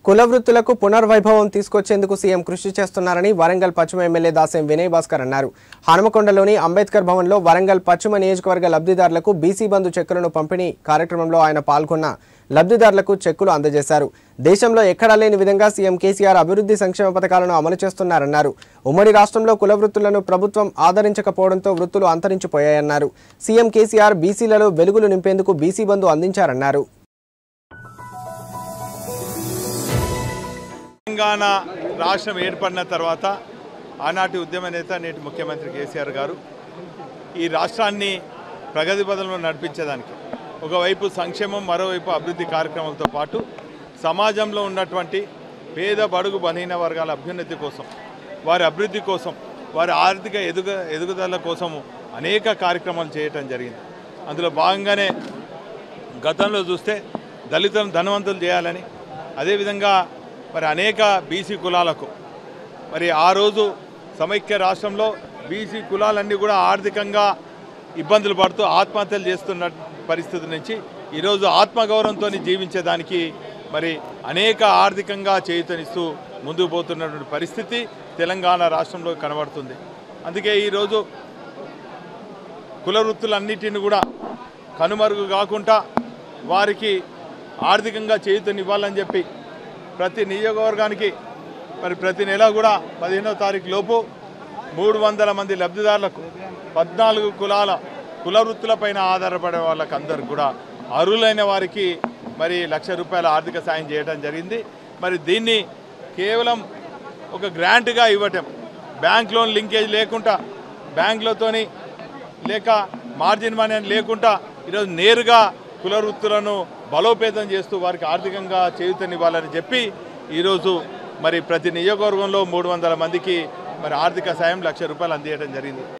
కుల వృత్తులకు పునర్వైభవం తీసుకొచ్చేందుకు సీఎం కృషి చేస్తున్నారని వరంగల్ పశ్చిమ ఎమ్మెల్యే దాసేం వినయ్ భాస్కర్ అన్నారు హనుమకొండలోని అంబేద్కర్ భవన్లో వరంగల్ పశ్చిమ నియోజకవర్గ లబ్ధిదారులకు బీసీ బంధు చెక్కులను పంపిణీ కార్యక్రమంలో ఆయన పాల్గొన్న లబ్ధిదారులకు చెక్కులు అందజేశారు దేశంలో ఎక్కడా లేని విధంగా సీఎం కేసీఆర్ అభివృద్ధి సంక్షేమ పథకాలను అమలు చేస్తున్నారన్నారు ఉమ్మడి రాష్ట్రంలో కుల వృత్తులను ప్రభుత్వం ఆదరించకపోవడంతో వృత్తులు అంతరించిపోయాయన్నారు సీఎం కేసీఆర్ బీసీలలో వెలుగులు నింపేందుకు బీసీ బంధు అందించారన్నారు తెలంగాణ రాష్ట్రం ఏర్పడిన తర్వాత ఆనాటి ఉద్యమ నేత నేటి ముఖ్యమంత్రి కేసీఆర్ గారు ఈ రాష్ట్రాన్ని ప్రగతి పదంలో నడిపించేదానికి ఒకవైపు సంక్షేమం మరోవైపు అభివృద్ధి కార్యక్రమాలతో పాటు సమాజంలో ఉన్నటువంటి పేద బడుగు బలహీన వర్గాల అభ్యున్నతి కోసం వారి అభివృద్ధి కోసం వారి ఆర్థిక ఎదుగ ఎదుగుదల కోసము అనేక కార్యక్రమాలు చేయటం జరిగింది అందులో భాగంగానే గతంలో చూస్తే దళితులను ధనవంతులు చేయాలని అదేవిధంగా మరి అనేక బీసీ కులాలకు మరి ఆ రోజు సమైక్య రాష్ట్రంలో బీసీ కులాలన్నీ కూడా ఆర్థికంగా ఇబ్బందులు పడుతూ ఆత్మహత్యలు చేస్తున్న పరిస్థితి నుంచి ఈరోజు ఆత్మగౌరవంతో జీవించేదానికి మరి అనేక ఆర్థికంగా చేయుతనిస్తూ ముందుకు పోతున్నటువంటి పరిస్థితి తెలంగాణ రాష్ట్రంలో కనబడుతుంది అందుకే ఈరోజు కుల వృత్తులన్నిటిని కూడా కనుమరుగు కాకుండా వారికి ఆర్థికంగా చేయుతనివ్వాలని చెప్పి ప్రతి నియోజకవర్గానికి మరి ప్రతి నెల కూడా పదిహేనో తారీఖు లోపు మూడు వందల మంది లబ్ధిదారులకు పద్నాలుగు కులాల కుల వృత్తులపైన ఆధారపడే వాళ్ళకి అందరికి కూడా అర్హులైన వారికి మరి లక్ష రూపాయల ఆర్థిక సాయం చేయడం జరిగింది మరి దీన్ని కేవలం ఒక గ్రాంట్గా ఇవ్వటం బ్యాంక్ లోన్ లింకేజ్ లేకుండా బ్యాంకులతోని లేక మార్జిన్ మనీ అని లేకుండా ఈరోజు నేరుగా కుల వృత్తులను బలోపేతం చేస్తూ వారికి ఆర్థికంగా చేయుతనివ్వాలని చెప్పి ఈరోజు మరి ప్రతి నియోజకవర్గంలో మూడు వందల మందికి మరి ఆర్థిక సాయం లక్ష రూపాయలు అందించడం జరిగింది